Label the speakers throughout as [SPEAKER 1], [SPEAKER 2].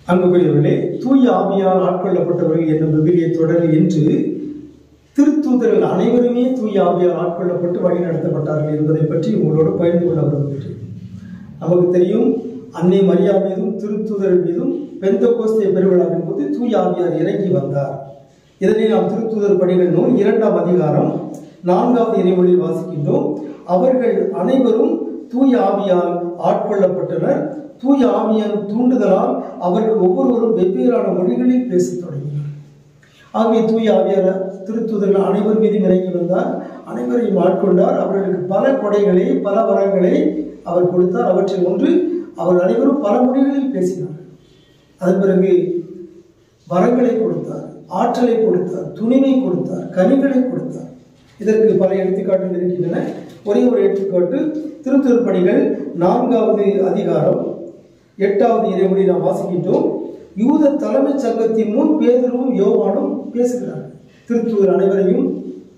[SPEAKER 1] அன்புக்குரியவர்களே தூய ஆவியால் ஆட்கொள்ளப்பட்டவர்கள் என்னும் விவிலிய தொடர் என்று திருத்தூதர்கள் அனைவருமே தூய ஆவியால் ஆட்கொள்ளப்பட்டு வழி நடத்தப்பட்டார்கள் என்பதை பற்றி உங்களோடு பகிர்ந்து கொள்ள விரும்புகிறேன் நமக்கு தெரியும் அன்னை மரியா மீதும் திருத்தூதர்கள் மீதும் பெந்த கோஸ்தே பெருவிழாவின் போது தூய ஆவியார் இறங்கி வந்தார் இதனை நாம் திருத்தூதர் பணிகள் நூல் இரண்டாம் அதிகாரம் நான்காவது இறைமொழியில் வாசிக்கின்றோம் அவர்கள் அனைவரும் தூய ஆவியால் ஆட்கொள்ளப்பட்டனர் தூய ஆவியார் தூண்டுதலால் அவர்கள் ஒவ்வொருவரும் வெவ்வேறான மொழிகளில் பேசத் தொடங்கினர் ஆகவே தூய ஆவியார் திருத்துதர்கள் அனைவர் மீதும் இறங்கி வந்தார் அனைவரையும் ஆட்கொண்டார் அவர்களுக்கு பல கொடைகளை பல வரங்களை அவர் கொடுத்தார் அவற்றில் ஒன்று அவர் அனைவரும் பல மொழிகளில் பேசினார் அதன் பிறகு வரங்களை கொடுத்தார் ஆற்றலை கொடுத்தார் துணிவை கொடுத்தார் கனிகளை கொடுத்தார் இதற்கு பல எடுத்துக்காட்டுகள் இருக்கின்றன ஒரே ஒரு எடுத்துக்காட்டு திருத்திருப்பணிகள் நான்காவது அதிகாரம் எட்டாவது இறைமொழி நாம் வாசிக்கின்றோம் யூத தலைமைச் சங்கத்தின் முன் பேதரும் யோவானும் பேசுகிறார்கள் திருத்தூதர் அனைவரையும்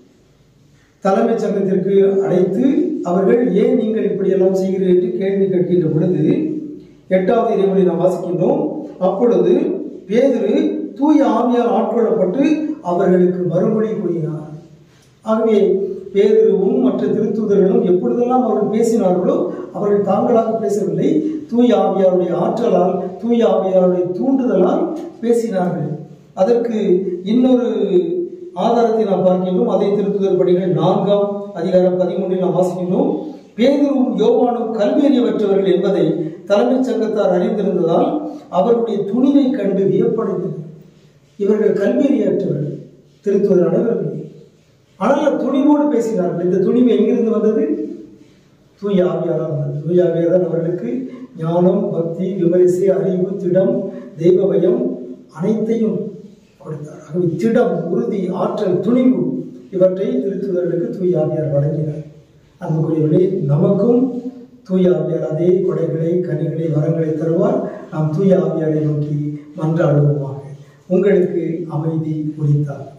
[SPEAKER 1] தலைமைச் சங்கத்திற்கு அழைத்து அவர்கள் ஏன் நீங்கள் இப்படியெல்லாம் செய்கிறீர்கள் என்று கேள்வி கேட்கின்ற பொழுது எட்டாவது இறைமொழி நாம் வாசிக்கின்றோம் அப்பொழுது பேதுரு தூய ஆவியால் ஆட்கொள்ளப்பட்டு அவர்களுக்கு மறுமொழி கூறினார் ஆகவே பேதுருவும் மற்ற திருத்தூதர்களும் எப்பொழுதெல்லாம் அவர்கள் பேசினார்களோ அவர்கள் தாங்களாக பேசவில்லை தூய ஆவியாருடைய ஆற்றலால் தூய ஆவியாருடைய தூண்டுதலால் பேசினார்கள் அதற்கு இன்னொரு ஆதாரத்தை நாம் பார்க்கின்றோம் அதை திருத்துதல் பணிகள் நான்காம் அதிகாரம் பதிமூன்றில் நாம் வாசிக்கின்றோம் பேதுருவும் யோவானும் கல்வியறியவற்றவர்கள் என்பதை தலைமைச் சங்கத்தார் அறிந்திருந்ததால் அவருடைய துணிவை கண்டு வியப்படைந்தனர் இவர்கள் கல்வியறியற்றவர்கள் திருத்துவதர் அனைவரும் ஆனால் துணிவோடு பேசினார்கள் இந்த துணிவு எங்கிருந்து வந்தது தூய ஆவியாரால் வந்தது தூய ஆவியார் அவர்களுக்கு ஞானம் பக்தி விமரிசை அறிவு திடம் தெய்வ பயம் அனைத்தையும் கொடுத்தார் ஆகவே திடம் உறுதி ஆற்றல் துணிவு இவற்றை திருத்துதர்களுக்கு தூய ஆவியார் வழங்கினார் அன்புக்குரியவர்களே நமக்கும் தூய ஆவியார் அதே கொடைகளை கனிகளை வரங்களை தருவார் நாம் தூய ஆவியாரை நோக்கி மன்றாடுவோமாக உங்களுக்கு அமைதி உரித்தார்